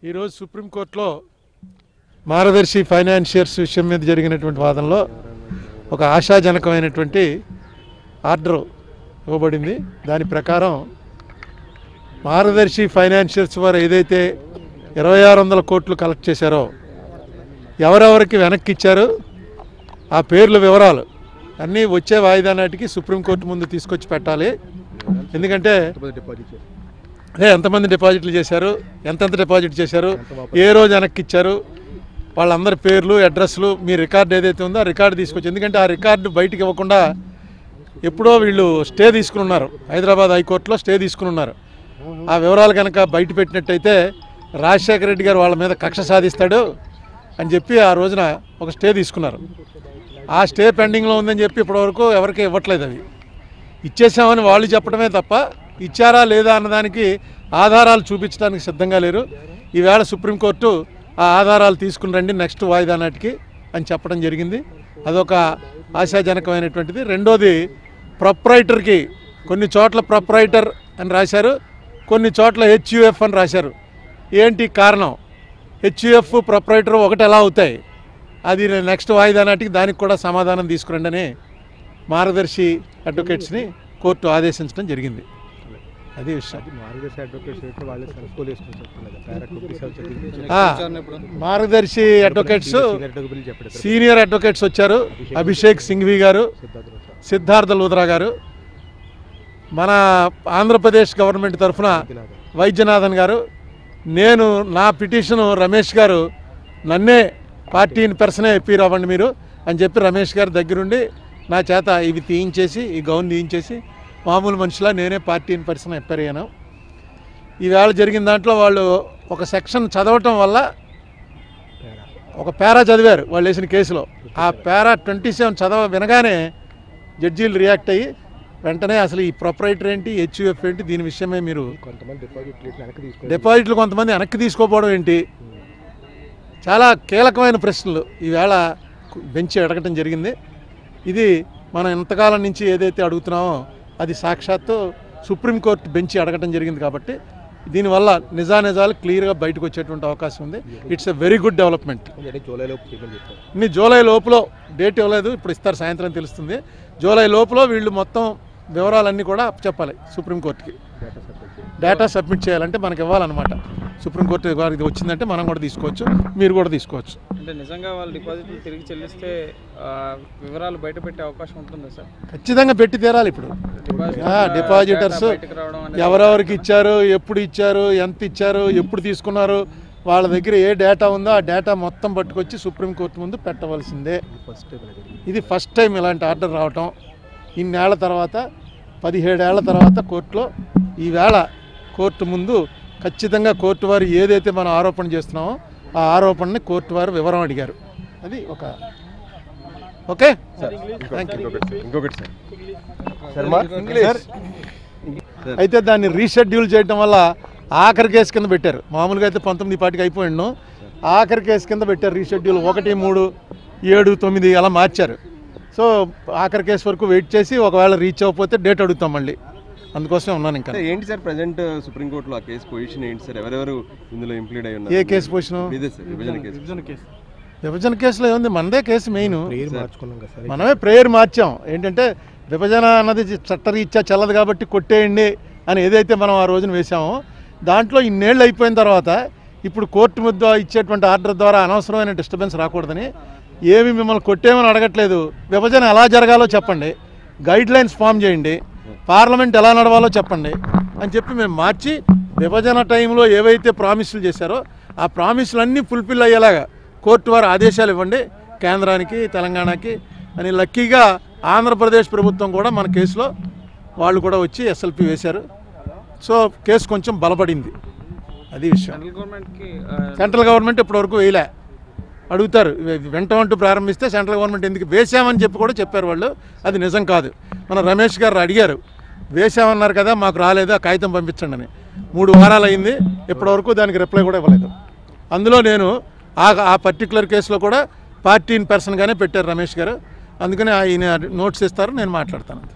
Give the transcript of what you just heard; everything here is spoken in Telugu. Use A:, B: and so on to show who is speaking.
A: ఈరోజు సుప్రీంకోర్టులో మార్గదర్శి ఫైనాన్షియర్స్ విషయం మీద జరిగినటువంటి వాదనలో ఒక ఆశాజనకమైనటువంటి ఆర్డర్ ఇవ్వబడింది దాని ప్రకారం మార్గదర్శి ఫైనాన్షియర్స్ వారు ఏదైతే ఇరవై ఆరు వందల కోట్లు కలెక్ట్ చేశారో ఎవరెవరికి వెనక్కి ఇచ్చారు ఆ పేర్ల వివరాలు అన్నీ వచ్చే వాయిదా నాటికి సుప్రీంకోర్టు ముందు తీసుకొచ్చి పెట్టాలి ఎందుకంటే అదే ఎంతమంది డిపాజిట్లు చేశారు ఎంతెంత డిపాజిట్ చేశారు ఏ రోజు వెనక్కి ఇచ్చారు వాళ్ళందరి పేర్లు అడ్రస్లు మీ రికార్డు ఏదైతే ఉందో ఆ రికార్డు తీసుకొచ్చి ఎందుకంటే ఆ రికార్డు బయటికి ఇవ్వకుండా ఎప్పుడో వీళ్ళు స్టే తీసుకుని ఉన్నారు హైదరాబాద్ హైకోర్టులో స్టే తీసుకుని ఉన్నారు ఆ వివరాలు కనుక బయట పెట్టినట్టయితే రాజశేఖర రెడ్డి గారు వాళ్ళ మీద కక్ష సాధిస్తాడు అని చెప్పి ఆ రోజున ఒక స్టే తీసుకున్నారు ఆ స్టే పెండింగ్లో ఉందని చెప్పి ఇప్పటివరకు ఎవరికి ఇవ్వట్లేదు అవి ఇచ్చేసామని వాళ్ళు చెప్పడమే తప్ప ఇచ్చారా లేదా అన్నదానికి ఆధారాలు చూపించడానికి సిద్ధంగా లేరు ఈవేళ సుప్రీంకోర్టు ఆ ఆధారాలు తీసుకుని రండి నెక్స్ట్ వాయిదా నాటికి అని చెప్పడం జరిగింది అదొక ఆశాజనకమైనటువంటిది రెండోది ప్రొప్రైటర్కి కొన్ని చోట్ల ప్రొప్రైటర్ అని రాశారు కొన్ని చోట్ల హెచ్యుఎఫ్ అని రాశారు ఏంటి కారణం హెచ్యుఎఫ్ ప్రొప్రైటర్ ఒకటి ఎలా అవుతాయి అది నెక్స్ట్ వాయిదా నాటికి దానికి కూడా సమాధానం తీసుకురండి అని మార్గదర్శి అడ్వకేట్స్ని కోర్టు ఆదేశించడం జరిగింది అది విషయం
B: మార్గదర్శి అడ్వకేట్స్ అయితే వాళ్ళే సర్కుల్ వేసుకొని చెప్తున్నారు పారా టూ సెవెన్
A: ఆ, మార్గదర్శి అడ్వకేట్స్
B: సీనియర్ అడ్వకేట్ చెప్పాడు
A: సీనియర్ అడ్వకేట్స్ వచ్చారు అభిషేక్ సింఘ్వి గారు
B: సిద్ధార్థ రావు సార్
A: సిద్ధార్థ లూథరా గారు మన ఆంధ్రప్రదేశ్ గవర్నమెంట్ తరఫున
B: ఇలాగా
A: వైద్యనాథన్ గారు నేను నా పిటిషను రమేష్ గారు నన్నే పార్టీని పర్సనే ఎప్పి అవ్వండి మీరు అని చెప్పి రమేష్ గారి దగ్గరుండి నా చేత ఇవి తీయించేసి ఈ గౌన్ తీయించేసి మామూలు మనుషులా నేనే పార్టీని పర్సన్ ఎప్పర్ అయ్యాను ఈవేళ జరిగిన దాంట్లో వాళ్ళు ఒక సెక్షన్ చదవటం వల్ల
B: పారా
A: ఒక పేరా చదివారు వాళ్ళు వేసిన కేసులో ఆ పేరా ట్వంటీ సెవెన్ చదవ వినగానే జడ్జీలు రియాక్ట్ అయ్యి వెంటనే అసలు ఈ ప్రొపరేటర్ ఏంటి హెచ్యుఎఫ్ ఏంటి దీని విషయమే మీరు
B: కొంతమంది డిపాజిట్ ఇట్లా వెనక్కి తీసుకొని
A: డిపాజిట్లు కొంతమంది వెనక్కి తీసుకోపోవడం ఏంటి చాలా కీలకమైన ప్రశ్నలు ఈవేళ బెంచ్ అడగటం జరిగింది ఇది మనం ఇంతకాలం నుంచి ఏదైతే అడుగుతున్నామో అది సాక్షాత్తు సుప్రీంకోర్టు బెంచ్ అడగటం జరిగింది కాబట్టి దీనివల్ల నిజానిజాలు క్లియర్గా బయటకు వచ్చేటువంటి అవకాశం ఉంది it's a very good development
B: అంటే జూలైలో పేమెంట్ చేస్తారు
A: ఇన్ని జూలై లోపల డేట్ ఇవ్వలేదు ఇప్పుడు ఇస్తారు సాయంత్రం తెలుస్తుంది జూలై లోపల వీళ్ళు మొత్తం వివరాలన్నీ కూడా చెప్పాలి సుప్రీంకోర్టుకి
B: డేటా సబ్మిట్
A: డేటా సబ్మిట్ చేయాలంటే మనకి ఇవ్వాలన్నమాట సుప్రీంకోర్టు వారికి ఇది వచ్చిందంటే మనం కూడా తీసుకోవచ్చు మీరు కూడా తీసుకోవచ్చు
C: అంటే నిజంగా వాళ్ళు డిపాజిట్లు తిరిగి చెల్లిస్తే ఆ, వివరాలు బయట పెట్టే అవకాశం ఉంటుందా సార్
A: ఖచ్చితంగా పెట్టి తీరాలి ఇప్పుడు
C: డిపాజిట్
A: ఆ, డిపాజిటర్స్
C: డేటా బయటకు రావడం అనేది
A: ఎవరెవరికి ఇచ్చారు ఎప్పుడు ఇచ్చారు ఎంత ఇచ్చారు ఎప్పుడు తీసుకున్నారు వాళ్ళ దగ్గర ఏ డేటా ఉందో ఆ డేటా మొత్తం పట్టుకొచ్చి సుప్రీంకోర్టు ముందు పెట్టవలసిందే
B: ఫస్ట్ టైం ఇలా జరిగింది
A: ఇది ఫస్ట్ టైం ఇలాంటి ఆర్డర్ రావటం ఇన్నేళ్ల తర్వాత పదిహేడేళ్ల తర్వాత కోర్టులో ఈవేళ కోర్టు ముందు ఖచ్చితంగా కోర్టు వారు ఏదైతే మనం ఆరోపణ చేస్తున్నామో ఆ ఆరోపణని కోర్టు వారు వివరం అడిగారు అది ఒక ఓకే థ్యాంక్ యూ
B: ఇంకొకటి సార్
A: అయితే దాన్ని రీషెడ్యూల్ చేయడం వల్ల ఆఖరి కేసు కింద పెట్టారు మామూలుగా అయితే పంతొమ్మిది పాటికి అయిపోయిండు ఆఖరి కేసు కింద పెట్టారు రీషెడ్యూల్ ఒకటి మూడు ఏడు తొమ్మిది అలా మార్చారు సో ఆఖరి కేసు వరకు వెయిట్ చేసి ఒకవేళ రీచ్ అవ్వకపోతే డేట్ అడుగుతాం మళ్ళీ అందుకోసమే ఉన్నాను ఇంకా
D: అంటే ఏంటి సార్ ప్రజెంట్ సుప్రీంకోర్టులో ఆ కేసు పొజిషన్ ఏంటి సార్ ఎవరెవరు ఇందులో ఇంప్లీడ్ అయి
A: ఏ
D: ఉన్నారు
A: కేసు పొజిషన్
D: ఇదే సార్ విభజన కేసు
A: విభజన కేసులో ఏముంది మనదే కేసు మెయిన్
B: ప్రేయర్ మార్చుకున్నాం కదా సార్
A: మనమే ప్రేయర్ మార్చాం ఏంటంటే విభజన అన్నది చట్టరీత్యా చల్లదు కాబట్టి కొట్టేయండి అని ఏదైతే మనం ఆ రోజున వేసామో దాంట్లో ఇన్నేళ్ళు అయిపోయిన తర్వాత ఇప్పుడు కోర్టు ముద్ద ఇచ్చేటువంటి ఆర్డర్ ద్వారా అనవసరమైన డిస్టర్బెన్స్ రాకూడదని ఏమి మిమ్మల్ని కొట్టేమని అడగట్లేదు విభజన ఎలా జరగాలో చెప్పండి గైడ్ లైన్స్ ఫామ్ చేయండి పార్లమెంట్ ఎలా నడవాలో చెప్పండి అని చెప్పి మేము మార్చి విభజన టైంలో ఏవైతే ప్రామిసులు చేశారో ఆ ప్రామిసులన్నీ ఫుల్ఫిల్ అయ్యేలాగా కోర్టు వారు ఆదేశాలు ఇవ్వండి కేంద్రానికి తెలంగాణకి అని లక్కీగా ఆంధ్రప్రదేశ్ ప్రభుత్వం కూడా మన కేసులో వాళ్ళు కూడా వచ్చి ఎస్ఎల్పి వేశారు సో కేసు కొంచెం బలపడింది అది విషయం
C: సెంట్రల్ గవర్నమెంట్కి
A: సెంట్రల్ గవర్నమెంట్ ఇప్పటివరకు వేయలే అడుగుతారు వె- వెంటమంటూ ప్రారంభిస్తే సెంట్రల్ గవర్నమెంట్ ఎందుకు వేసామని చెప్పి కూడా చెప్పారు వాళ్ళు అది నిజం కాదు మన రమేష్ గారు అడిగారు వేసామన్నారు కదా మాకు రాలేదు ఆ కాగితం పంపించండి అని మూడు వారాలు అయింది ఇప్పటివరకు దానికి రిప్లై కూడా ఇవ్వలేదు అందులో నేను ఆ ఆ పర్టికులర్ కేసులో కూడా పార్టీ ఇన్ పర్సన్గానే పెట్టారు రమేష్ గారు అందుకని ఆయన నోట్స్ ఇస్తారు నేను మాట్లాడతాను